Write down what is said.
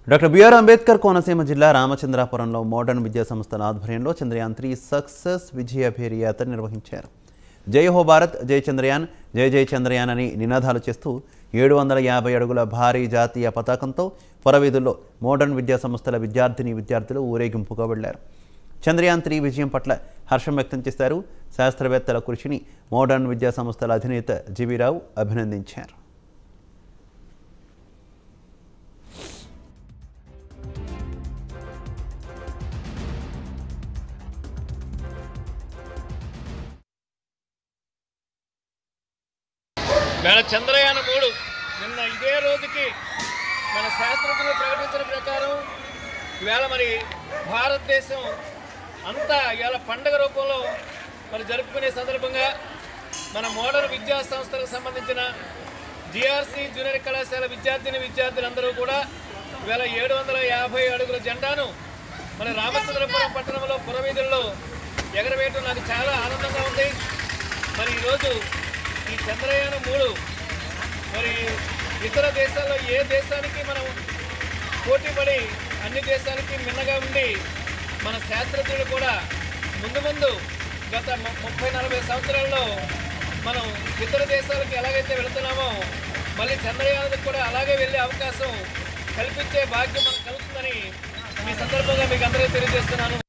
doctor BR Ambedkar Konaseema జిల్లా రామచంద్రాపురంలో modern విద్యా సంస్థల ఆధ్వర్యంలో చంద్రయాన్ త్రీ సక్సెస్ విజయ భేరి యాత్ర నిర్వహించారు జై హో భారత్ జై చంద్రయాన్ జై జై చంద్రయాన్ అని నినాదాలు చేస్తూ ఏడు వందల యాభై అడుగుల భారీ జాతీయ పతాకంతో పొరవీధుల్లో మోడర్న్ విద్యా సంస్థల విద్యార్థిని విద్యార్థులు ఊరేగింపుగా వెళ్లారు చంద్రయాన్ త్రీ విజయం పట్ల హర్షం వ్యక్తం చేశారు శాస్త్రవేత్తల కృషిని మోడర్న్ విద్యా సంస్థల అధినేత జీవీరావు అభినందించారు వేళ చంద్రయాన్ మూడు నిన్న ఇదే రోజుకి మన శాస్త్రజ్ఞులు ప్రకటించిన ప్రకారం ఈవేళ మరి భారతదేశం అంతా ఇవాళ పండగ రూపంలో మరి జరుపుకునే సందర్భంగా మన మోడర్న్ విద్యా సంస్థలకు సంబంధించిన జిఆర్సి జూనియర్ కళాశాల విద్యార్థిని విద్యార్థులందరూ కూడా ఈవేళ ఏడు వందల యాభై అడుగుల జెండాను మన రామచంద్రపురం పట్టణంలో పురవీధుల్లో ఎగరవేయటం నాకు చాలా ఆనందంగా ఉంది మరి ఈరోజు ఈ చంద్రయానం మూడు మరి ఇతర దేశాల్లో ఏ దేశానికి మనం పోటీపడి అన్ని దేశాలకి మిన్నగా ఉండి మన శాస్త్రజ్ఞులు కూడా ముందు ముందు గత ము- ముప్పై నలభై సంవత్సరాల్లో మనం ఇతర దేశాలకు ఎలాగైతే వెళుతున్నామో మళ్ళీ చంద్రయానానికి కూడా అలాగే వెళ్ళే అవకాశం కల్పించే భాగ్యం మనకు కలుగుతుందని ఈ సందర్భంగా మీకు అందరికీ తెలియజేస్తున్నాను